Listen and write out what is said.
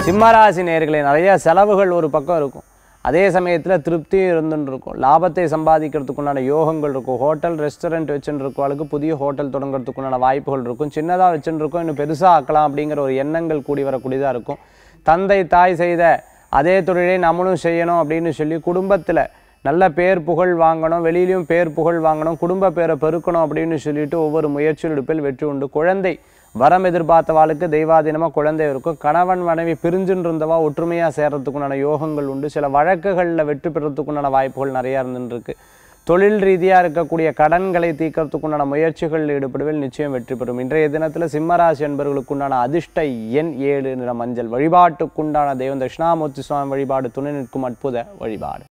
சிம்மராசி நேர்களே நிறைய செலவுகள் ஒரு பக்கம் இருக்கும் அதே சமயத்தில் திருப்தியும் இருந்துன்னு இருக்கும் லாபத்தை சம்பாதிக்கிறதுக்குண்டான யோகங்கள் இருக்கும் ஹோட்டல் ரெஸ்டாரண்ட் வச்சுட்டு இருக்கவளுக்கு புதிய ஹோட்டல் தொடங்குறதுக்குண்டான வாய்ப்புகள் இருக்கும் சின்னதாக வச்சுட்டு இருக்கோம் இன்னும் பெருசாக ஆக்கலாம் அப்படிங்கிற ஒரு எண்ணங்கள் கூடி வரக்கூடியதாக இருக்கும் தந்தை தாய் செய்த அதே தொழிலை நம்மளும் செய்யணும் அப்படின்னு சொல்லி குடும்பத்தில் நல்ல பேர் புகழ் வாங்கணும் வெளியிலையும் பேர் புகழ் வாங்கணும் குடும்ப பேரை பெருக்கணும் அப்படின்னு சொல்லிட்டு ஒவ்வொரு முயற்சியில் எடுப்பில் வெற்றி உண்டு குழந்தை வரம் எதிர்பார்த்தவாளுக்கு தெய்வாதீனமாக குழந்தை இருக்கும் கணவன் மனைவி பிரிஞ்சுன்னு இருந்தவா ஒற்றுமையாக சேர்றதுக்குண்டான யோகங்கள் உண்டு சில வழக்குகளில் வெற்றி பெறத்துக்குண்டான வாய்ப்புகள் நிறையா இருந்துட்டு இருக்கு தொழில் ரீதியாக இருக்கக்கூடிய கடன்களை தீர்க்கறதுக்குண்டான முயற்சிகளில் ஈடுபடுவதில் நிச்சயம் வெற்றி பெறும் இன்றைய தினத்தில் சிம்மராசி என்பவர்களுக்குண்டான அதிர்ஷ்ட எண் ஏழு நிற மஞ்சள் வழிபாட்டுக்குண்டான தெய்வம் தட்சிணாமூர்த்தி சுவாமி வழிபாடு துணை நிற்கும் அற்புத வழிபாடு